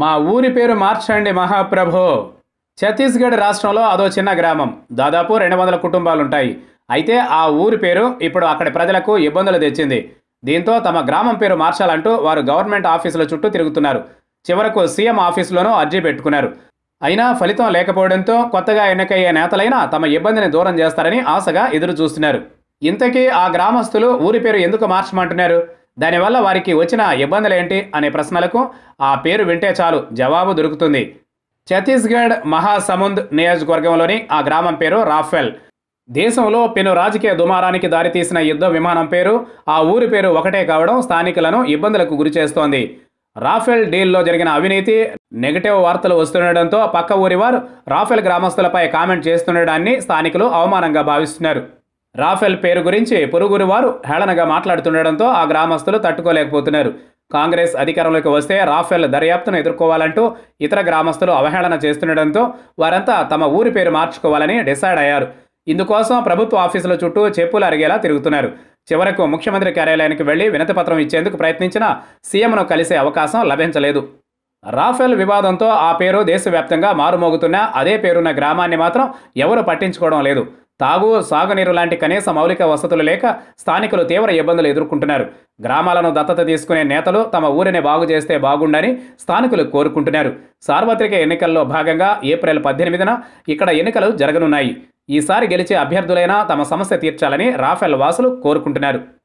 మా ఊరి పేరు మార్చండి మహాప్రభో ఛత్తీస్గఢ్ రాష్ట్రంలో అదో చిన్న గ్రామం దాదాపు రెండు వందల కుటుంబాలు ఉంటాయి అయితే ఆ ఊరి పేరు ఇప్పుడు అక్కడి ప్రజలకు ఇబ్బందులు తెచ్చింది దీంతో తమ గ్రామం పేరు మార్చాలంటూ వారు గవర్నమెంట్ ఆఫీసుల చుట్టూ తిరుగుతున్నారు చివరకు సీఎం ఆఫీసులోనూ అర్జీ పెట్టుకున్నారు అయినా ఫలితం లేకపోవడంతో కొత్తగా ఎన్నికయ్యే నేతలైనా తమ ఇబ్బందిని దూరం చేస్తారని ఆశగా ఎదురు చూస్తున్నారు ఇంతకీ ఆ గ్రామస్తులు ఊరి పేరు ఎందుకు మార్చమంటున్నారు దానివల్ల వారికి వచ్చిన ఇబ్బందులేంటి అనే ప్రశ్నలకు ఆ పేరు వింటే చాలు జవాబు దొరుకుతుంది ఛత్తీస్గఢ్ మహాసముంద్ నియోజకవర్గంలోని ఆ గ్రామం పేరు రాఫెల్ దేశంలో పెను రాజకీయ దుమారానికి దారితీసిన యుద్ధ విమానం పేరు ఆ ఊరి పేరు ఒకటే కావడం స్థానికులను ఇబ్బందులకు గురిచేస్తోంది రాఫెల్ డీల్లో జరిగిన అవినీతి నెగటివ్ వార్తలు వస్తుండటంతో పక్క ఊరి వారు రాఫెల్ గ్రామస్తులపై కామెంట్ చేస్తుండడాన్ని స్థానికులు అవమానంగా భావిస్తున్నారు రాఫెల్ పేరు గురించి పొరుగురు వారు హేళనగా మాట్లాడుతుండడంతో ఆ గ్రామస్తులు తట్టుకోలేకపోతున్నారు కాంగ్రెస్ అధికారంలోకి వస్తే రాఫెల్ దర్యాప్తును ఎదుర్కోవాలంటూ ఇతర గ్రామస్తులు అవహేళన చేస్తుండడంతో వారంతా తమ ఊరి పేరు మార్చుకోవాలని డిసైడ్ అయ్యారు ఇందుకోసం ప్రభుత్వ ఆఫీసుల చుట్టూ చెప్పులు అరిగేలా తిరుగుతున్నారు చివరకు ముఖ్యమంత్రి కార్యాలయానికి వెళ్లి వినతిపత్రం ఇచ్చేందుకు ప్రయత్నించినా సీఎంను కలిసే అవకాశం లభించలేదు రాఫెల్ వివాదంతో ఆ పేరు దేశవ్యాప్తంగా మారుమోగుతున్న అదే పేరున్న గ్రామాన్ని మాత్రం ఎవరు పట్టించుకోవడం లేదు తాగు సాగునీరు లాంటి కనీస మౌలిక వసతులు లేక స్థానికులు తీవ్ర ఇబ్బందులు ఎదుర్కొంటున్నారు గ్రామాలను దత్తత తీసుకునే నేతలు తమ ఊరిని బాగు చేస్తే బాగుండని స్థానికులు కోరుకుంటున్నారు సార్వత్రిక ఎన్నికల్లో భాగంగా ఏప్రిల్ పద్దెనిమిదిన ఇక్కడ ఎన్నికలు జరగనున్నాయి ఈసారి గెలిచే అభ్యర్థులైనా తమ సమస్య తీర్చాలని రాఫెల్ వాసులు కోరుకుంటున్నారు